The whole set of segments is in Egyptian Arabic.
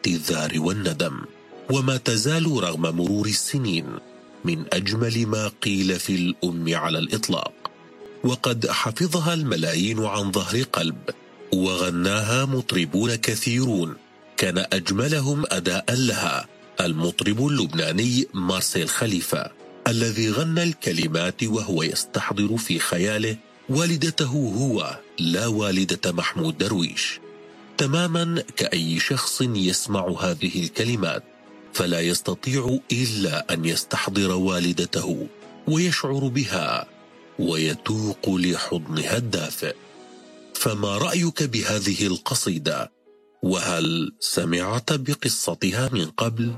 الاعتذار والندم وما تزال رغم مرور السنين من أجمل ما قيل في الأم على الإطلاق وقد حفظها الملايين عن ظهر قلب وغناها مطربون كثيرون كان أجملهم أداء لها المطرب اللبناني مارسيل خليفة الذي غنى الكلمات وهو يستحضر في خياله والدته هو لا والدة محمود درويش تماما كأي شخص يسمع هذه الكلمات فلا يستطيع إلا أن يستحضر والدته ويشعر بها ويتوق لحضنها الدافئ فما رأيك بهذه القصيدة؟ وهل سمعت بقصتها من قبل؟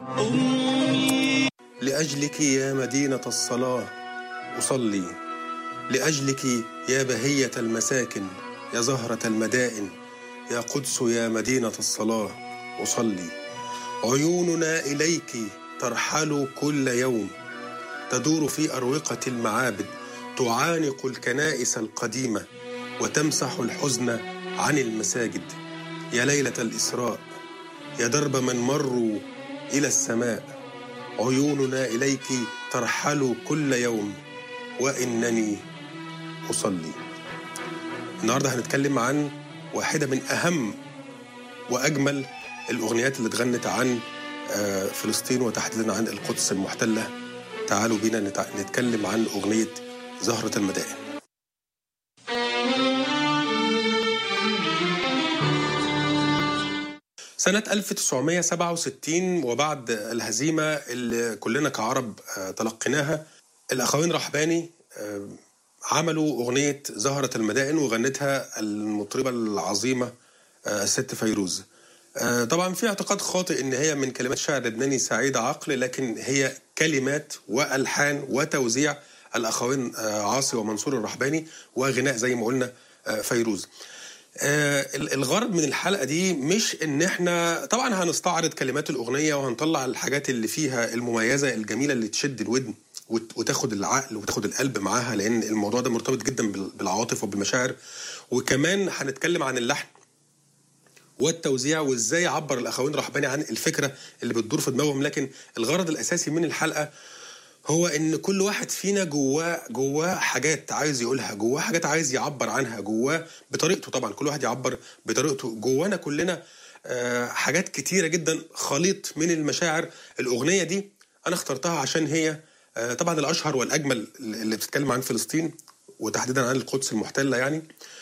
لأجلك يا مدينة الصلاة أصلي لأجلك يا بهية المساكن يا زهرة المدائن يا قدس يا مدينة الصلاة أصلي عيوننا إليك ترحل كل يوم تدور في أروقة المعابد تعانق الكنائس القديمة وتمسح الحزن عن المساجد يا ليلة الإسراء يا درب من مروا إلى السماء عيوننا إليك ترحل كل يوم وإنني أصلي النهاردة هنتكلم عن واحدة من أهم وأجمل الأغنيات اللي اتغنت عن فلسطين وتحديدا عن القدس المحتلة تعالوا بينا نتكلم عن أغنية زهرة المدائن سنة 1967 وبعد الهزيمة اللي كلنا كعرب تلقيناها الأخوين رحباني عملوا أغنية زهرة المدائن وغنتها المطربة العظيمة الست فيروز طبعا في اعتقاد خاطئ ان هي من كلمات شاعر لبناني سعيد عقل لكن هي كلمات والحان وتوزيع الاخوين عاصي ومنصور الرحباني وغناء زي ما قلنا فيروز الغرض من الحلقه دي مش ان احنا طبعا هنستعرض كلمات الاغنيه وهنطلع الحاجات اللي فيها المميزه الجميله اللي تشد الودن وتاخد العقل وتاخد القلب معاها لان الموضوع ده مرتبط جدا بالعواطف وبالمشاعر وكمان هنتكلم عن اللحن والتوزيع وازاي عبر الاخوين رحباني عن الفكره اللي بتدور في دماغهم لكن الغرض الاساسي من الحلقه هو ان كل واحد فينا جواه جواه حاجات عايز يقولها جواه حاجات عايز يعبر عنها جواه بطريقته طبعا كل واحد يعبر بطريقته جوانا كلنا حاجات كتيره جدا خليط من المشاعر الاغنيه دي انا اخترتها عشان هي طبعا الاشهر والاجمل اللي بتتكلم عن فلسطين وتحديدا عن القدس المحتله يعني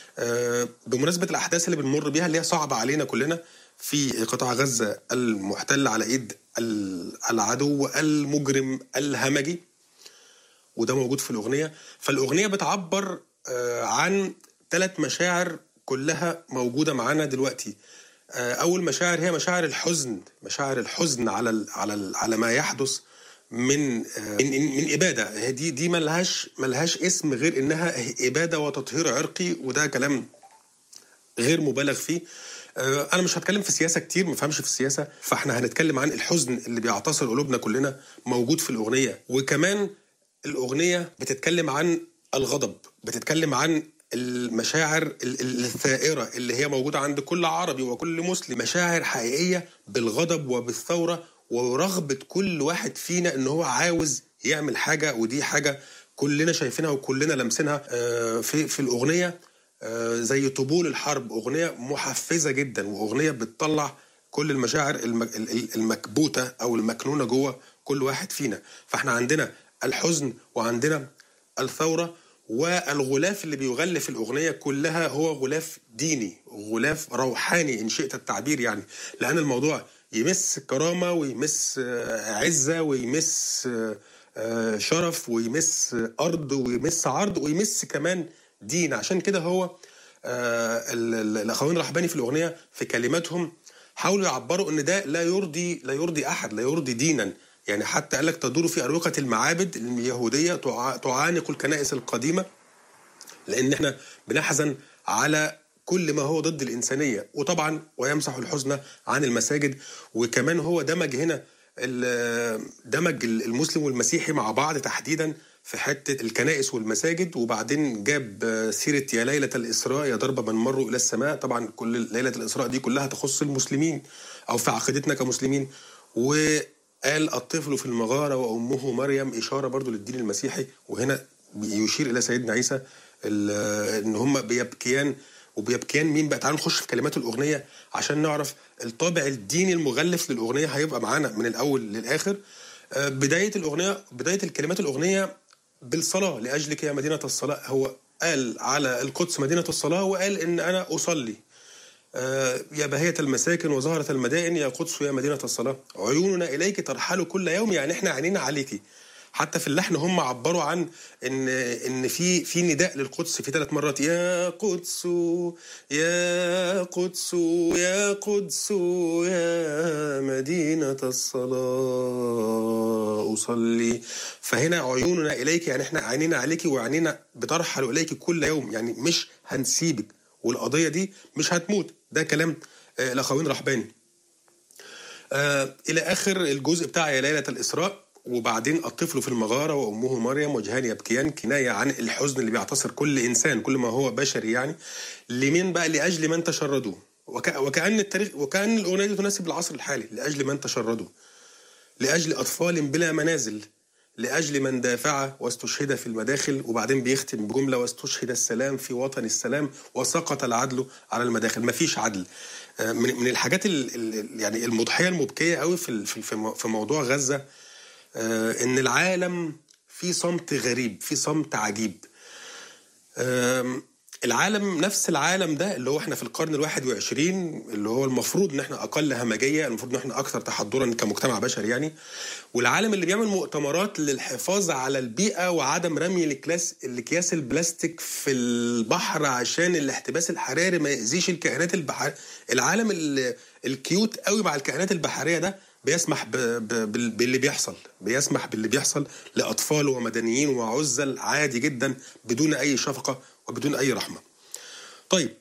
بمناسبه الاحداث اللي بنمر بيها اللي هي صعبه علينا كلنا في قطاع غزه المحتل على ايد العدو المجرم الهمجي وده موجود في الاغنيه فالاغنيه بتعبر عن ثلاث مشاعر كلها موجوده معانا دلوقتي اول مشاعر هي مشاعر الحزن مشاعر الحزن على على على ما يحدث من من, من اباده دي دي ملهاش ملهاش اسم غير انها اباده وتطهير عرقي وده كلام غير مبالغ فيه انا مش هتكلم في سياسه كتير ما فهمش في السياسه فاحنا هنتكلم عن الحزن اللي بيعتصر قلوبنا كلنا موجود في الاغنيه وكمان الاغنيه بتتكلم عن الغضب بتتكلم عن المشاعر الثائرة اللي هي موجودة عند كل عربي وكل مسلم مشاعر حقيقية بالغضب وبالثورة ورغبة كل واحد فينا ان هو عاوز يعمل حاجة ودي حاجة كلنا شايفينها وكلنا لمسينها في في الأغنية زي طبول الحرب أغنية محفزة جدا وأغنية بتطلع كل المشاعر المكبوتة أو المكنونة جوه كل واحد فينا فاحنا عندنا الحزن وعندنا الثورة والغلاف اللي بيغلف الأغنية كلها هو غلاف ديني غلاف روحاني إن شئت التعبير يعني لأن الموضوع يمس كرامة ويمس عزة ويمس شرف ويمس أرض ويمس عرض ويمس كمان دين عشان كده هو الأخوين الرحباني في الأغنية في كلماتهم حاولوا يعبروا ان ده لا يرضي لا يرضي احد لا يرضي دينا يعني حتى قال لك تدور في اروقه المعابد اليهوديه تعانق الكنائس القديمه لان احنا بنحزن على كل ما هو ضد الانسانيه وطبعا ويمسح الحزن عن المساجد وكمان هو دمج هنا دمج المسلم والمسيحي مع بعض تحديدا في حته الكنائس والمساجد وبعدين جاب سيره يا ليله الاسراء يا ضرب من مروا الى السماء طبعا كل ليله الاسراء دي كلها تخص المسلمين او في عقيدتنا كمسلمين وقال الطفل في المغاره وامه مريم اشاره برضو للدين المسيحي وهنا يشير الى سيدنا عيسى ان هم بيبكيان وبيبكيان مين بقى تعالوا نخش في كلمات الاغنيه عشان نعرف الطابع الديني المغلف للاغنيه هيبقى معانا من الاول للاخر بدايه الاغنيه بدايه الكلمات الاغنيه بالصلاه لاجلك يا مدينه الصلاه هو قال على القدس مدينه الصلاه وقال ان انا اصلي يا بهية المساكن وزهرة المدائن يا قدس يا مدينة الصلاة عيوننا إليك ترحل كل يوم يعني إحنا عينينا عليكي حتى في اللحن هم عبروا عن ان ان في في نداء للقدس في ثلاث مرات يا قدس يا قدس يا قدس يا مدينة الصلاة أصلي فهنا عيوننا إليك يعني احنا عينينا عليك وعينينا بترحل إليك كل يوم يعني مش هنسيبك والقضية دي مش هتموت ده كلام الأخوين رحباني آه إلى آخر الجزء بتاع يا ليلة الإسراء وبعدين الطفل في المغارة وأمه مريم وجهان يبكيان كناية عن الحزن اللي بيعتصر كل إنسان كل ما هو بشري يعني لمين بقى لأجل من تشردوا وك... وكأن التاريخ وكأن الأغنية دي تناسب العصر الحالي لأجل من تشردوا لأجل أطفال بلا منازل لأجل من دافع واستشهد في المداخل وبعدين بيختم بجملة واستشهد السلام في وطن السلام وسقط العدل على المداخل مفيش عدل من من الحاجات ال يعني المضحية المبكية قوي في في موضوع غزة ان العالم في صمت غريب في صمت عجيب العالم نفس العالم ده اللي هو احنا في القرن الواحد وعشرين اللي هو المفروض ان احنا اقل همجيه المفروض ان احنا اكثر تحضرا كمجتمع بشري يعني والعالم اللي بيعمل مؤتمرات للحفاظ على البيئه وعدم رمي الاكياس الاكياس البلاستيك في البحر عشان الاحتباس الحراري ما ياذيش الكائنات البحريه العالم الكيوت قوي مع الكائنات البحريه ده بيسمح ب... ب... باللي بيحصل بيسمح باللي بيحصل لأطفال ومدنيين وعزل عادي جدا بدون أي شفقة وبدون أي رحمة طيب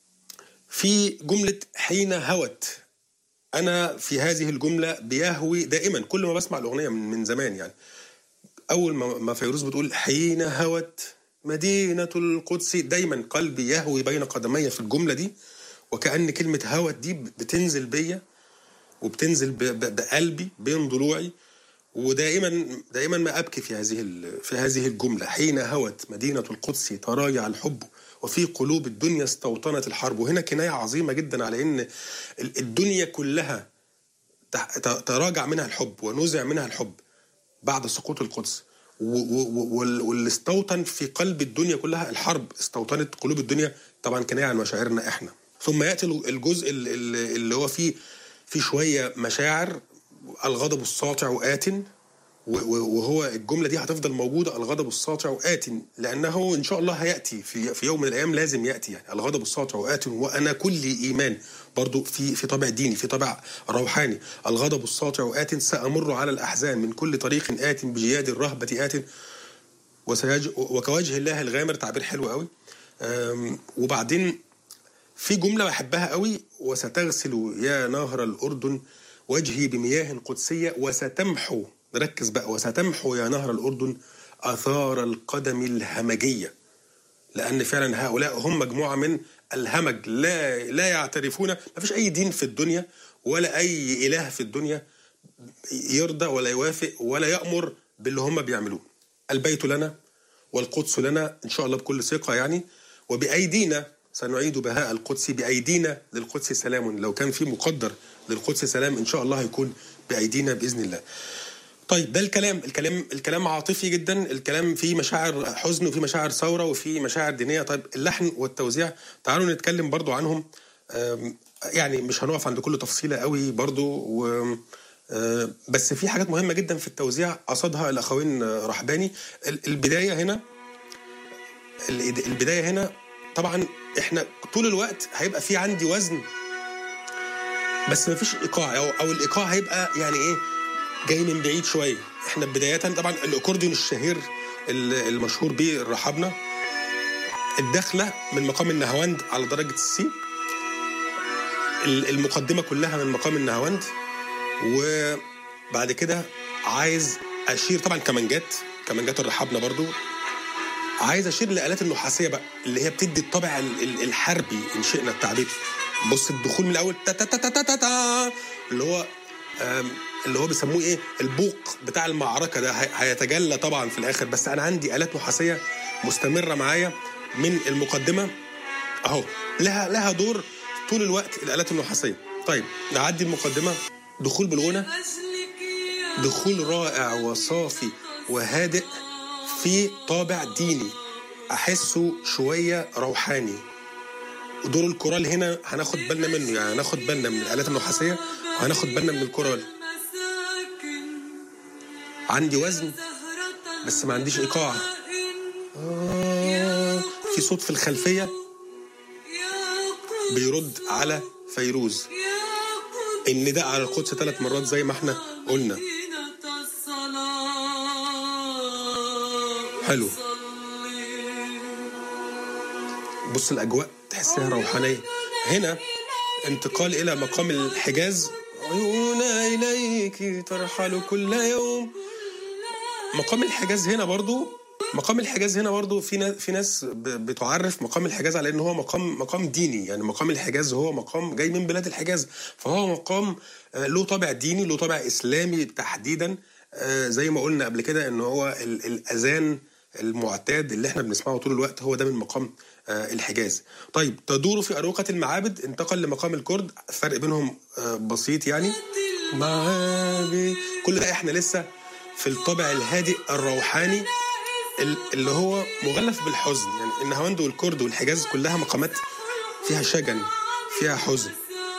في جملة حين هوت أنا في هذه الجملة بيهوي دائما كل ما بسمع الأغنية من, من زمان يعني أول ما فيروز بتقول حين هوت مدينة القدس دايما قلبي يهوي بين قدمي في الجملة دي وكأن كلمة هوت دي بتنزل بيا وبتنزل بقلبي بين ضلوعي ودائما دائما ما ابكي في هذه في هذه الجمله حين هوت مدينه القدس تراجع الحب وفي قلوب الدنيا استوطنت الحرب وهنا كنايه عظيمه جدا على ان الدنيا كلها تراجع منها الحب ونزع منها الحب بعد سقوط القدس واللي استوطن في قلب الدنيا كلها الحرب استوطنت قلوب الدنيا طبعا كنايه عن مشاعرنا احنا ثم ياتي الجزء اللي هو فيه في شويه مشاعر الغضب الساطع وآت وهو الجمله دي هتفضل موجوده الغضب الساطع وآت لانه ان شاء الله هياتي في في يوم من الايام لازم ياتي يعني الغضب الساطع وآت وانا كلي ايمان برضو في في طابع ديني في طابع روحاني الغضب الساطع وآت سامر على الاحزان من كل طريق آت بجياد الرهبه آت وسيج وكوجه الله الغامر تعبير حلو قوي وبعدين في جمله بحبها قوي وستغسل يا نهر الاردن وجهي بمياه قدسيه وستمحو ركز بقى وستمحو يا نهر الاردن اثار القدم الهمجيه لان فعلا هؤلاء هم مجموعه من الهمج لا لا يعترفون ما فيش اي دين في الدنيا ولا اي اله في الدنيا يرضى ولا يوافق ولا يامر باللي هم بيعملوه البيت لنا والقدس لنا ان شاء الله بكل ثقه يعني وبايدينا سنعيد بهاء القدس بأيدينا للقدس سلام لو كان في مقدر للقدس سلام إن شاء الله هيكون بأيدينا بإذن الله طيب ده الكلام الكلام الكلام عاطفي جدا الكلام فيه مشاعر حزن وفيه مشاعر ثوره وفيه مشاعر دينيه طيب اللحن والتوزيع تعالوا نتكلم برضو عنهم يعني مش هنقف عند كل تفصيله قوي برضو و بس في حاجات مهمه جدا في التوزيع قصدها الاخوين رحباني البدايه هنا البدايه هنا طبعا احنا طول الوقت هيبقى في عندي وزن بس مفيش ايقاع او, أو الايقاع هيبقى يعني ايه جاي من بعيد شويه احنا بدايه طبعا الاكورديون الشهير المشهور بيه رحبنا الدخله من مقام النهاوند على درجه السي المقدمه كلها من مقام النهاوند وبعد كده عايز اشير طبعا كمانجات كمانجات الرحابنه برضو عايز اشير للالات النحاسيه بقى اللي هي بتدي الطابع ال- ال- الحربي ان شئنا التعبير بص الدخول من الاول تا تا تا تا تا تا تا اللي هو آم، اللي هو بيسموه ايه البوق بتاع المعركه ده هي- هيتجلى طبعا في الاخر بس انا عندي الات نحاسيه مستمره معايا من المقدمه اهو لها لها دور طول الوقت الالات النحاسيه طيب نعدي المقدمه دخول بالغنى دخول رائع وصافي وهادئ في طابع ديني احسه شويه روحاني ودور الكورال هنا هناخد بالنا منه يعني هناخد بالنا من الالات النحاسيه وهناخد بالنا من الكورال عندي وزن بس ما عنديش ايقاع آه في صوت في الخلفيه بيرد على فيروز النداء على القدس ثلاث مرات زي ما احنا قلنا حلو بص الاجواء تحسها روحانيه هنا انتقال الى مقام الحجاز عيونا اليك ترحل كل يوم مقام الحجاز هنا برضو مقام الحجاز هنا برضو في ناس في ناس ب- بتعرف مقام الحجاز على ان هو مقام مقام ديني يعني مقام الحجاز هو مقام جاي من بلاد الحجاز فهو مقام آه، له طابع ديني له طابع اسلامي تحديدا آه، زي ما قلنا قبل كده ان هو ال- الاذان المعتاد اللي احنا بنسمعه طول الوقت هو ده من مقام آه، الحجاز طيب تدور في أروقة المعابد انتقل لمقام الكرد الفرق بينهم آه، بسيط يعني معابد كل ده احنا لسه في الطابع الهادئ الروحاني ال- اللي هو مغلف بالحزن يعني النهاوند والكرد والحجاز كلها مقامات فيها شجن فيها حزن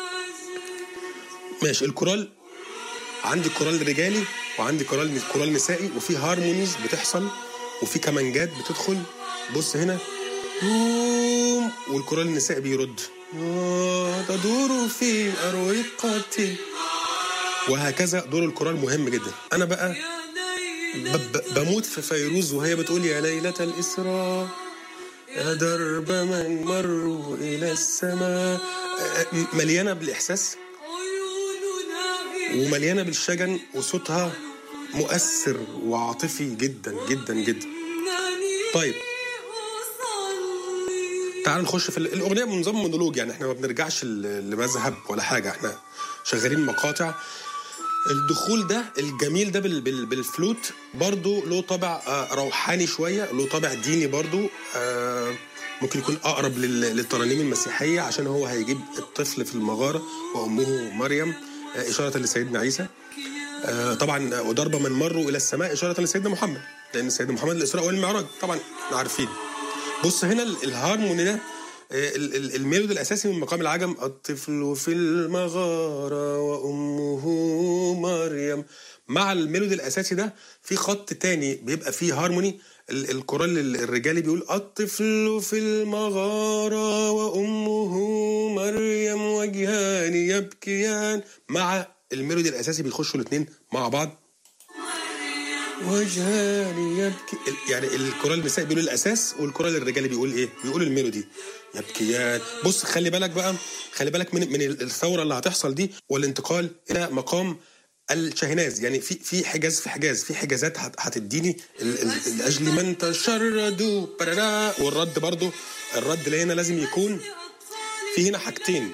ماشي الكورال عندي كورال رجالي وعندي كورال كورال نسائي وفي هارمونيز بتحصل وفي كمانجات بتدخل بص هنا بوم، والكورال النسائي بيرد آه، تدور في أروقتي وهكذا دور الكورال مهم جدا انا بقى ب- ب- بموت في فيروز وهي بتقول يا ليلة الإسراء يا درب من مروا إلى السماء آه، م- مليانة بالإحساس ومليانة بالشجن وصوتها مؤثر وعاطفي جدا جدا جدا طيب تعال نخش في ال- الأغنية بنظام مونولوج يعني احنا ما بنرجعش ل- لمذهب ولا حاجة احنا شغالين مقاطع الدخول ده الجميل ده بال بال بالفلوت برضو له طابع آه، روحاني شوية له طابع ديني برضو آه، ممكن يكون أقرب لل- للترانيم المسيحية عشان هو هيجيب الطفل في المغارة وأمه مريم آه، إشارة لسيدنا عيسى آه، طبعا آه، وضرب من مروا إلى السماء إشارة لسيدنا محمد لأن سيدنا محمد الإسراء والمعراج طبعا احنا عارفين بص هنا ال- الهارموني ده آه، ال- ال- الميلود الاساسي من مقام العجم الطفل في المغاره وامه مريم مع الميلود الاساسي ده في خط تاني بيبقى فيه هارموني ال- الكورال ال- الرجالي بيقول الطفل في المغاره وامه مريم وجهان يبكيان مع الميلودي الاساسي بيخشوا الاثنين مع بعض وجهان يبكي ال- يعني الكورال النسائي بيقول الاساس والكورال الرجالي بيقول ايه؟ بيقول الميلودي يبكيان بص خلي بالك بقى خلي بالك من من الثوره اللي هتحصل دي والانتقال الى مقام الشاهناز يعني في في حجاز في حجاز في حجازات هت- هتديني ال- ال- لاجل من تشردوا برارا والرد برضو الرد اللي هنا لازم يكون في هنا حاجتين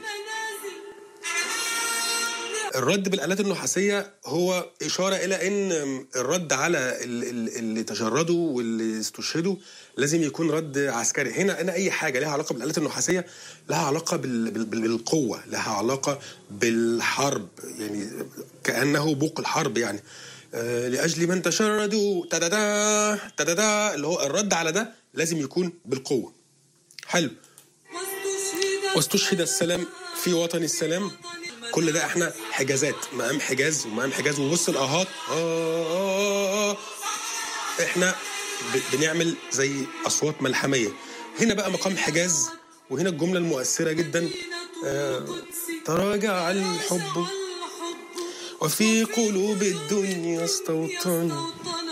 الرد بالآلات النحاسية هو إشارة إلى أن الرد على ال- ال- اللي تشردوا واللي استشهدوا لازم يكون رد عسكري هنا أنا أي حاجة لها علاقة بالآلات النحاسية لها علاقة بال- بال- بال- بالقوة لها علاقة بالحرب يعني كأنه بوق الحرب يعني آه، لأجل من تشردوا تدادا تدادا اللي هو الرد على ده لازم يكون بالقوة حلو واستشهد السلام في وطن السلام كل ده احنا حجازات مقام حجاز ومقام حجاز وبص الاهات آه آه آه. احنا ب- بنعمل زي اصوات ملحميه هنا بقى مقام حجاز وهنا الجمله المؤثره جدا آه تراجع الحب وفي قلوب الدنيا استوطن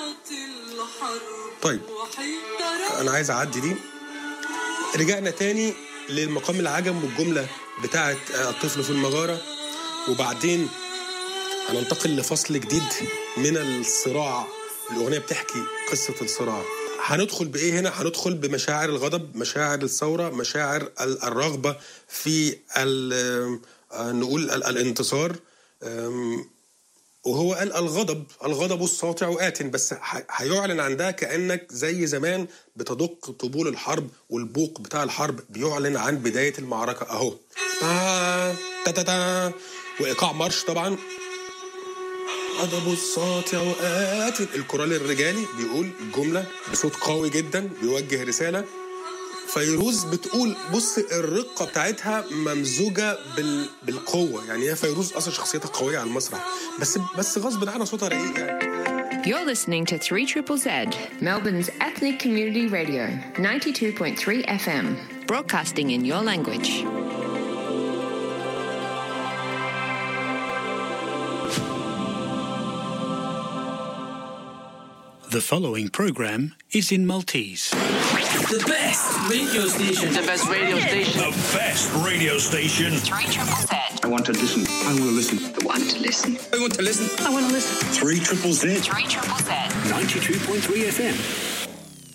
طيب انا عايز اعدي دي رجعنا تاني للمقام العجم والجملة بتاعت آه، الطفل في المغارة وبعدين هننتقل لفصل جديد من الصراع الاغنيه بتحكي قصه الصراع هندخل بايه هنا هندخل بمشاعر الغضب مشاعر الثوره مشاعر ال- الرغبه في ال- آه، نقول ال- الانتصار أم، وهو قال الغضب الغضب الساطع آت بس ح- هيعلن عن ده كأنك زي زمان بتدق طبول الحرب والبوق بتاع الحرب بيعلن عن بداية المعركة أهو تا تا تا تا وإيقاع مارش طبعا غضب الساطع آت الكورال الرجالي بيقول الجملة بصوت قوي جدا بيوجه رسالة فيروز بتقول بص الرقة بتاعتها ممزوجة بال... بالقوة يعني هي فيروز أصلا شخصيتها قوية على المسرح بس بس غصب عنها صوتها رقيق يعني You're listening to 3 Triple Z, Melbourne's ethnic community radio, 92.3 FM, broadcasting in your language. The following program is in Maltese. The best radio station. The best radio station. The best radio station. 3 Triple Z. I want to listen. I want to listen. Want to listen? I want to listen. I want to listen. 3 Triple Z. 3 Triple Z. 92.3 FM.